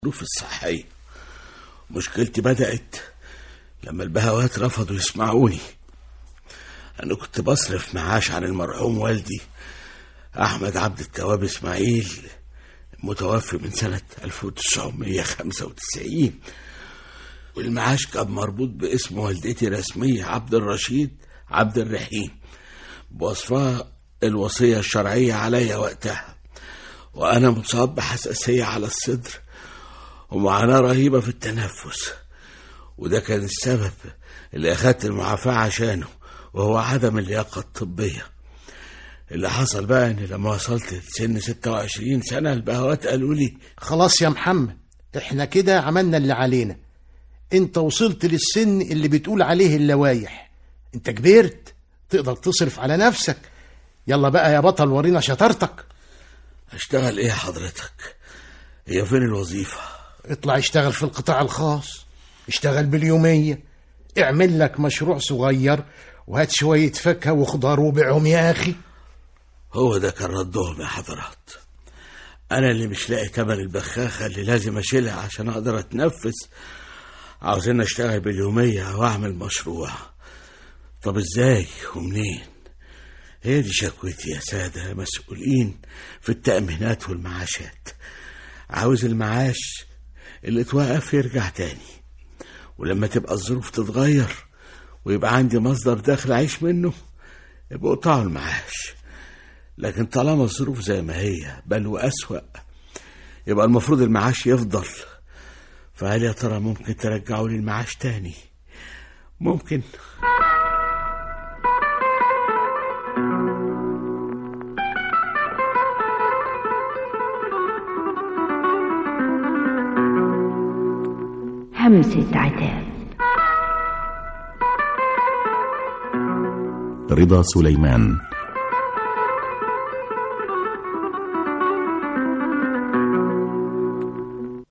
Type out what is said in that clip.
الظروف الصحية مشكلتي بدأت لما البهوات رفضوا يسمعوني أنا كنت بصرف معاش عن المرحوم والدي أحمد عبد التواب إسماعيل متوفي من سنة 1995 والمعاش كان مربوط باسم والدتي رسمية عبد الرشيد عبد الرحيم بوصفها الوصية الشرعية عليا وقتها وأنا مصاب بحساسية على الصدر ومعاناة رهيبة في التنفس وده كان السبب اللي أخدت المعافاة عشانه وهو عدم اللياقة الطبية اللي حصل بقى إن لما وصلت لسن 26 سنة البهوات قالوا لي خلاص يا محمد احنا كده عملنا اللي علينا انت وصلت للسن اللي بتقول عليه اللوايح انت كبرت تقدر تصرف على نفسك يلا بقى يا بطل ورينا شطارتك أشتغل إيه حضرتك؟ هي فين الوظيفة؟ اطلع اشتغل في القطاع الخاص اشتغل باليومية اعمل لك مشروع صغير وهات شوية فاكهة وخضار وبيعهم يا أخي هو ده كان ردهم يا حضرات أنا اللي مش لاقي تمن البخاخة اللي لازم أشيلها عشان أقدر أتنفس عاوزين أشتغل باليومية وأعمل مشروع طب إزاي ومنين هي دي شكوتي يا سادة مسؤولين في التأمينات والمعاشات عاوز المعاش اللي اتوقف يرجع تاني ولما تبقى الظروف تتغير ويبقى عندي مصدر دخل أعيش منه يبقى قطعوا المعاش لكن طالما الظروف زي ما هي بل وأسوأ يبقى المفروض المعاش يفضل فهل يا ترى ممكن ترجعوا لي المعاش تاني ممكن همسة عتاب رضا سليمان